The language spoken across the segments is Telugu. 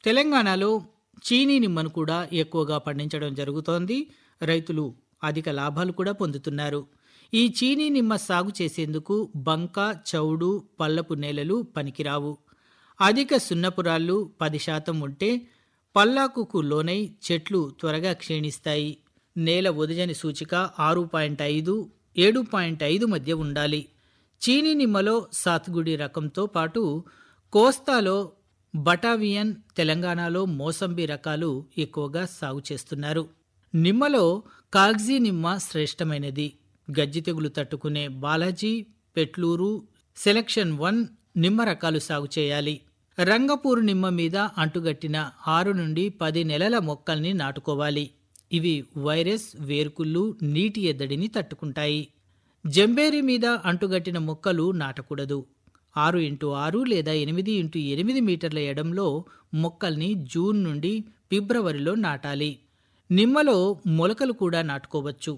తెలంగాణలో చీనీ నిమ్మను కూడా ఎక్కువగా పండించడం జరుగుతోంది రైతులు అధిక లాభాలు కూడా పొందుతున్నారు ఈ చీనీ నిమ్మ సాగు చేసేందుకు బంక చౌడు పల్లపు నేలలు పనికిరావు అధిక సున్నపురాళ్ళు పది శాతం ఉంటే పల్లాకుకు లోనై చెట్లు త్వరగా క్షీణిస్తాయి నేల ఒదిజని సూచిక ఆరు పాయింట్ ఐదు ఏడు పాయింట్ ఐదు మధ్య ఉండాలి చీనీ నిమ్మలో సాత్గుడి రకంతో పాటు కోస్తాలో బటావియన్ తెలంగాణలో మోసంబి రకాలు ఎక్కువగా సాగు చేస్తున్నారు నిమ్మలో కాగ్జీ నిమ్మ శ్రేష్టమైనది గజ్జి తెగులు తట్టుకునే బాలాజీ పెట్లూరు సెలక్షన్ వన్ నిమ్మ రకాలు సాగు చేయాలి రంగపూరు నిమ్మ మీద అంటుగట్టిన ఆరు నుండి పది నెలల మొక్కల్ని నాటుకోవాలి ఇవి వైరస్ వేర్కుళ్ళు నీటి ఎద్దడిని తట్టుకుంటాయి జంబేరి మీద అంటుగట్టిన మొక్కలు నాటకూడదు ఆరు ఇంటూ ఆరు లేదా ఎనిమిది ఇంటూ ఎనిమిది మీటర్ల ఎడంలో మొక్కల్ని జూన్ నుండి ఫిబ్రవరిలో నాటాలి నిమ్మలో మొలకలు కూడా నాటుకోవచ్చు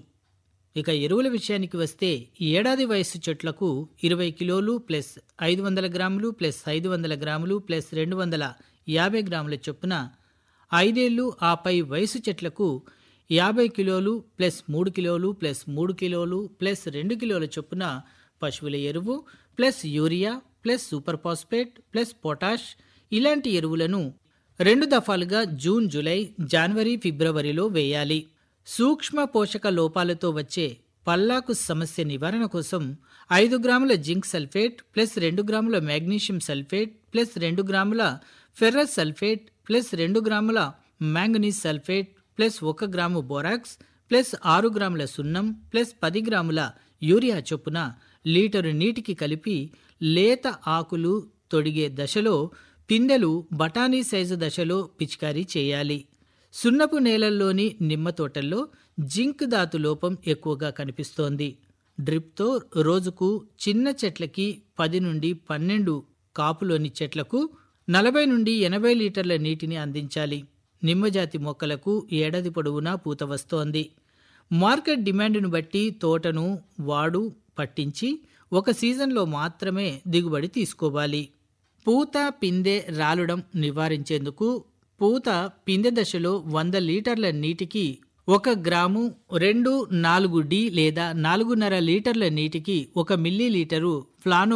ఇక ఎరువుల విషయానికి వస్తే ఏడాది వయస్సు చెట్లకు ఇరవై కిలోలు ప్లస్ ఐదు వందల గ్రాములు ప్లస్ ఐదు వందల గ్రాములు ప్లస్ రెండు వందల యాభై గ్రాముల చొప్పున ఐదేళ్లు ఆపై వయసు చెట్లకు యాభై కిలోలు ప్లస్ మూడు కిలోలు ప్లస్ మూడు కిలోలు ప్లస్ రెండు కిలోల చొప్పున పశువుల ఎరువు plus urea plus super phosphate plus potash ఇలాంటి ఎరువులను రెండు దఫాలుగా జూన్ జూలై జనవరి ఫిబ్రవరిలో వేయాలి సూక్ష్మ పోషక లోపాలతో వచ్చే పల్లాకు సమస్య నివారణ కోసం ఐదు గ్రాముల జింక్ సల్ఫేట్ ప్లస్ రెండు గ్రాముల మాగ్నీషియం సల్ఫేట్ ప్లస్ రెండు గ్రాముల ఫెర్రస్ సల్ఫేట్ ప్లస్ రెండు గ్రాముల మ్యాంగనీస్ సల్ఫేట్ ప్లస్ ఒక గ్రాము బోరాక్స్ ప్లస్ ఆరు గ్రాముల సున్నం ప్లస్ పది గ్రాముల యూరియా చొప్పున లీటరు నీటికి కలిపి లేత ఆకులు తొడిగే దశలో పిందెలు బఠానీ సైజు దశలో పిచికారీ చేయాలి సున్నపు నేలల్లోని నిమ్మ తోటల్లో జింక్ ధాతు లోపం ఎక్కువగా కనిపిస్తోంది డ్రిప్తో రోజుకు చిన్న చెట్లకి పది నుండి పన్నెండు కాపులోని చెట్లకు నలభై నుండి ఎనభై లీటర్ల నీటిని అందించాలి నిమ్మజాతి మొక్కలకు ఏడాది పొడవునా పూత వస్తోంది మార్కెట్ డిమాండ్ను బట్టి తోటను వాడు పట్టించి ఒక సీజన్లో మాత్రమే దిగుబడి తీసుకోవాలి పూత పిందె రాలుడం నివారించేందుకు పూత పిందె దశలో వంద లీటర్ల నీటికి ఒక గ్రాము రెండు నాలుగు డి లేదా నాలుగున్నర లీటర్ల నీటికి ఒక మిల్లీ లీటరు ఫ్లానో